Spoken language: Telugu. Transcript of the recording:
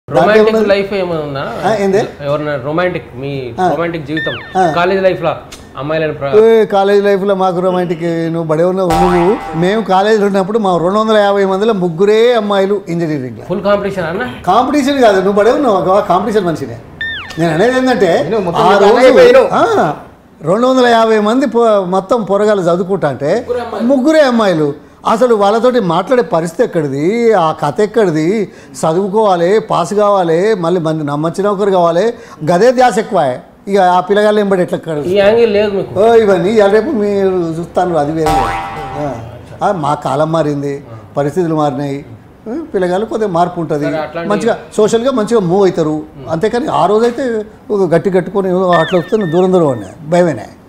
రొమాంటిక్ లైఫ్ ఏమైనా ఉందా ఆ, ఏంది? ఎవరన్నా రొమాంటిక్ మీ రొమాంటిక్ జీవితం కాలేజ్ లైఫ్ లో అమ్మాయిలను ప్ర- ఏ, కాలేజ్ లైఫ్లో మాకు రొమాంటిక్ నువ్వు బడే ఉన్నావు నువ్వు మేము కాలేజీలో ఉన్నప్పుడు మా రెండు వందల యాభై మందిలో ముగ్గురే అమ్మాయిలు ఇంజనీరింగ్లో ఫుల్ కాంపిటీషన్ అన్న కాంపిటీషన్ కాదు నువ్వు బడే ఉన్నావు ఒక కాంపిటీషన్ మనిషినే నేను అనేది ఏంటంటే నేను మొత్తం ఆ నీకు రోజు అయిపోయాను. ఆ, రెండు వందల యాభై మంది పొ- మొత్తం పొరగాలు చదువుకుంటా అంటే ముగ్గురే అమ్మాయిలు అసలు వాళ్ళతోటి మాట్లాడే పరిస్థితి ఎక్కడిది ఆ కథ ఎక్కడిది చదువుకోవాలి పాస్ కావాలి మళ్ళీ మంది నమ్మచ్చిన ఒకరు కావాలి గదే ధ్యాస ఎక్కువ ఇక ఆ పిల్లగాళ్ళు ఎంబడి ఎట్లా ఎక్కడ ఈ యాంగిల్ లేదు మీకు ఓ ఇవన్నీ ఇవాళ రేపు మీరు చూస్తాను అది వేరే ఆ. ఆ, మా కాలం మారింది పరిస్థితులు మారినాయి ఆ, పిల్లగాళ్ళు కొద్దిగా మార్పు ఉంటుంది సరే, అట్లాంటి- మంచిగా సోషల్గా మంచిగా మూవ్ అవుతారు అంతేకాని ఆ రోజైతే ఒక గట్టి కట్టుకొని అట్లా వస్తే దూరం దూరం ఉన్నాయి భయమేనే